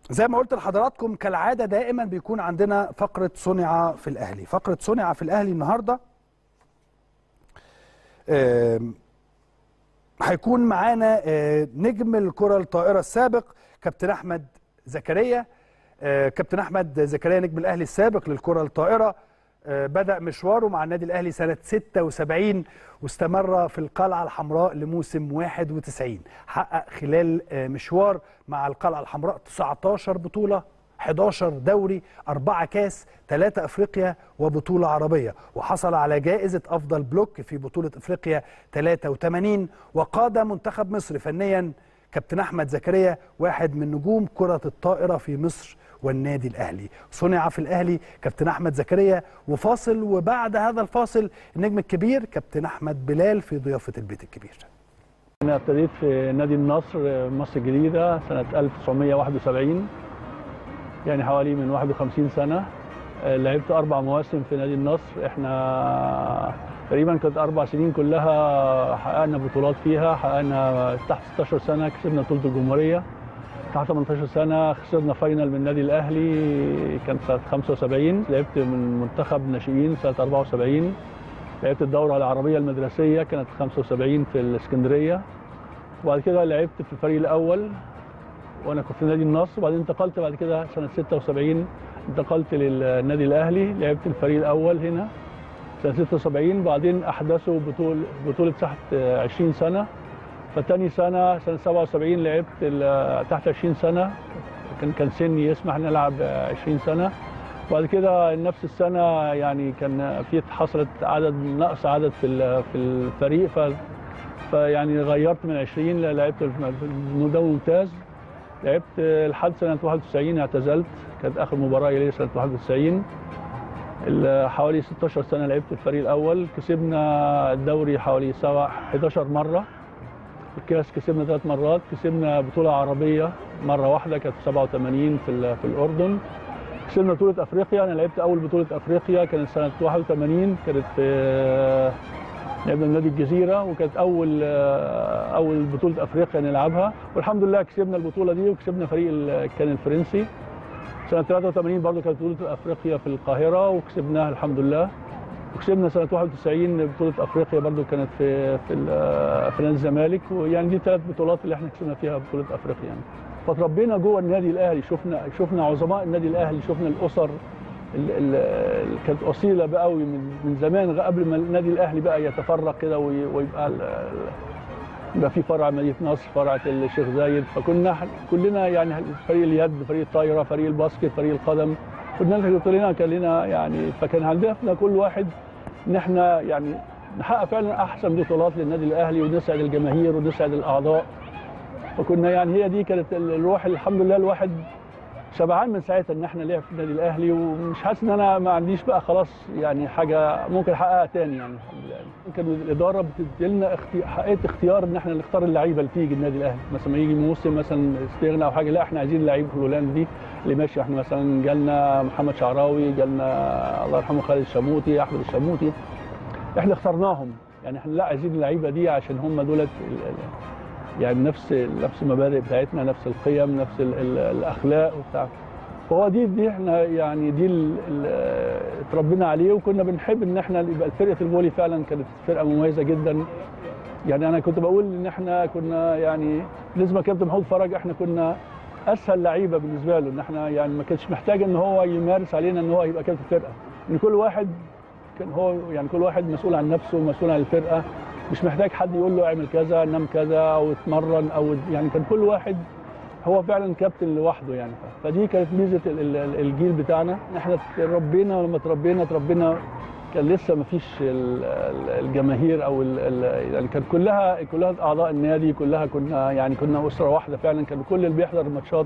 زي ما قلت لحضراتكم كالعاده دائما بيكون عندنا فقره صنع في الاهلي فقره صنع في الاهلي النهارده آم، هيكون معانا آه، نجم الكره الطائره السابق كابتن احمد زكريا آه، كابتن احمد زكريا نجم الاهلي السابق للكره الطائره آه، بدأ مشواره مع النادي الأهلي سنة 76 واستمر في القلعة الحمراء لموسم 91 حقق خلال آه، مشوار مع القلعة الحمراء 19 بطولة 11 دوري 4 كاس 3 افريقيا وبطوله عربيه وحصل على جائزه افضل بلوك في بطوله افريقيا 83 وقاد منتخب مصر فنيا كابتن احمد زكريا واحد من نجوم كره الطائره في مصر والنادي الاهلي صنع في الاهلي كابتن احمد زكريا وفاصل وبعد هذا الفاصل النجم الكبير كابتن احمد بلال في ضيافه البيت الكبير أنا ابتديت في نادي النصر مصر الجديدة سنة 1971 يعني حوالي من 51 سنة آه، لعبت أربع مواسم في نادي النصر إحنا تقريبا كانت أربع سنين كلها حققنا بطولات فيها حققنا تحت 16 سنة كسبنا بطولة الجمهورية تحت 18 سنة خسرنا فاينل من النادي الأهلي كان سنة 75 لعبت من منتخب ناشئين سنة 74 لعبت الدورة العربية المدرسية كانت 75 في الإسكندرية وبعد كده لعبت في الفريق الأول وأنا كنت في نادي النصر وبعدين انتقلت بعد كده سنة 76 انتقلت للنادي الأهلي لعبت الفريق الأول هنا سنة 76 بعدين أحدثوا بطولة بطولة تحت 20 سنة فتاني سنة سنة 77 لعبت ال- تحت 20 سنة كان كان سني يسمح ان العب 20 سنة وبعد كده نفس السنة يعني كان في حصلت عدد نقص عدد في ال- في الفريق ف فيعني غيرت من 20 لعبت في الدوري الممتاز لعبت لحد سنة 91 اعتزلت كانت آخر مباراة لي سنة 91 ال- حوالي 16 سنة لعبت في الفريق الأول كسبنا الدوري حوالي سبع 11 مرة الكاس كسبنا ثلاث مرات كسبنا بطولة عربية مرة واحدة كانت في 87 في, ال- في الأردن كسبنا بطولة أفريقيا أنا لعبت أول بطولة أفريقيا كانت سنة 81 كانت في لعبنا نادي الجزيرة وكانت أول أول بطولة أفريقيا نلعبها والحمد لله كسبنا البطولة دي وكسبنا فريق ال- كان الفرنسي سنة 83 برضه كانت بطولة أفريقيا في القاهرة وكسبناها الحمد لله وكسبنا سنة 91 بطولة أفريقيا برضو كانت في في ال- في نادي الزمالك ويعني دي ثلاث بطولات اللي احنا كسبنا فيها بطولة أفريقيا يعني فتربينا جوه النادي الأهلي شفنا شفنا عظماء النادي الأهلي شفنا الأسر ال- ال- اللي كانت أصيلة بقى قوي من من زمان غ- قبل ما النادي الأهلي بقى يتفرق كده وي- ويبقى ال- ال- يبقى في فرع مدينة نصر فرع الشيخ زايد فكنا ح- كلنا يعني فريق اليد فريق الطايرة فريق الباسكت فريق القدم كنا كلنا كان لنا يعني فكان هدفنا كل واحد ان احنا يعني نحقق فعلا احسن بطولات للنادي الاهلي ونسعد الجماهير ونسعد الاعضاء فكنا يعني هي دي كانت ال- الروح الحمد لله الواحد شبعان من ساعتها ان احنا لعب في النادي الاهلي ومش حاسس ان انا ما عنديش بقى خلاص يعني حاجه ممكن احققها تاني يعني الحمد لله كان الاداره بتدي لنا اختي... حقيقه اختيار ان احنا نختار اللعيبه اللي تيجي النادي الاهلي مثلا ما يجي موسم مثلا استغنى او حاجه لا احنا عايزين اللعيبه فلان دي اللي ماشي احنا مثلا جالنا محمد شعراوي جالنا الله يرحمه خالد الشاموتي احمد الشاموتي احنا اخترناهم يعني احنا لا عايزين اللعيبه دي عشان هم دولت ال- ال- يعني نفس نفس المبادئ بتاعتنا نفس القيم نفس ال ال الاخلاق وبتاع فهو دي دي احنا يعني دي ال- ال- اتربينا عليه وكنا بنحب ان احنا يبقى فرقه الفولي فعلا كانت فرقه مميزه جدا يعني انا كنت بقول ان احنا كنا يعني بالنسبه لكابتن محمود فرج احنا كنا اسهل لعيبه بالنسبه له ان احنا يعني ما كانش محتاج ان هو يمارس علينا ان هو يبقى كابتن فرقه ان كل واحد كان هو يعني كل واحد مسؤول عن نفسه مسؤول عن الفرقه مش محتاج حد يقول له اعمل كذا نام كذا او اتمرن او يعني كان كل واحد هو فعلا كابتن لوحده يعني فدي كانت ميزه ال- ال- ال- الجيل بتاعنا احنا ربينا لما تربينا تربينا كان لسه ما فيش ال- ال- الجماهير او ال- ال- يعني كان كلها كلها اعضاء النادي كلها كنا يعني كنا اسره واحده فعلا كان كل اللي بيحضر الماتشات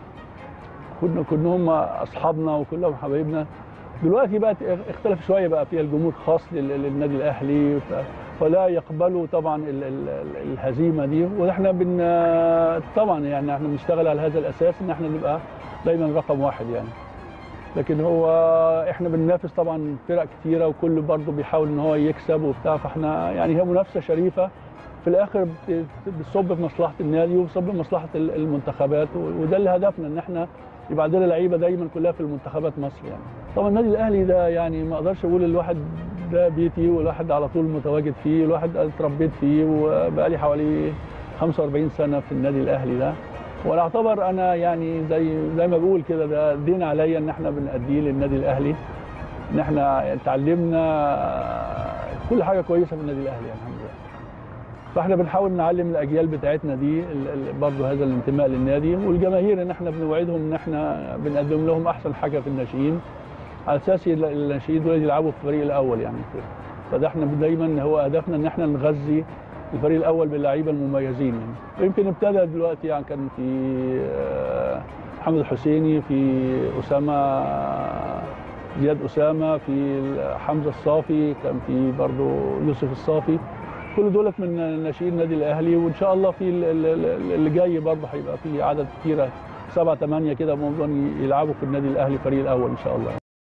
كنا كنا هم اصحابنا وكلهم حبايبنا دلوقتي بقت اختلف شويه بقى في الجمهور خاص لل- للنادي الاهلي ف- فلا يقبلوا طبعا ال- ال- ال- الهزيمه دي واحنا بن طبعا يعني احنا بنشتغل على هذا الاساس ان احنا نبقى دايما رقم واحد يعني لكن هو احنا بننافس طبعا فرق كتيره وكل برضه بيحاول ان هو يكسب وبتاع فاحنا يعني هي منافسه شريفه في الاخر بت- بتصب في مصلحه النادي وبتصب في مصلحه ال- المنتخبات و- وده اللي هدفنا ان احنا يبقى عندنا لعيبه دايما كلها في المنتخبات مصر يعني طبعا النادي الاهلي ده يعني ما اقدرش اقول الواحد ده بيتي والواحد على طول متواجد فيه الواحد اتربيت فيه وبقالي حوالي 45 سنه في النادي الاهلي ده وانا اعتبر انا يعني زي زي ما بقول كده ده دين عليا ان احنا بنأديه للنادي الاهلي ان احنا اتعلمنا كل حاجه كويسه في النادي الاهلي يعني الحمد لله فاحنا بنحاول نعلم الاجيال بتاعتنا دي ال- ال- برضه هذا الانتماء للنادي والجماهير ان احنا بنوعدهم ان احنا بنقدم لهم احسن حاجه في الناشئين على اساس ال- الناشئين دول يلعبوا في الفريق الاول يعني فده احنا دايما هو هدفنا ان احنا نغذي الفريق الاول باللعيبه المميزين يعني ويمكن ابتدى دلوقتي يعني كان في آه، محمد الحسيني في اسامه زياد اسامه في حمزه الصافي كان في برضه يوسف الصافي كل دولت من ناشئين النادي الاهلي وان شاء الله في ال- ال- ال- اللي جاي برضه هيبقى في عدد كتيره سبعة ثمانية كده ممكن يلعبوا في النادي الاهلي الفريق الاول ان شاء الله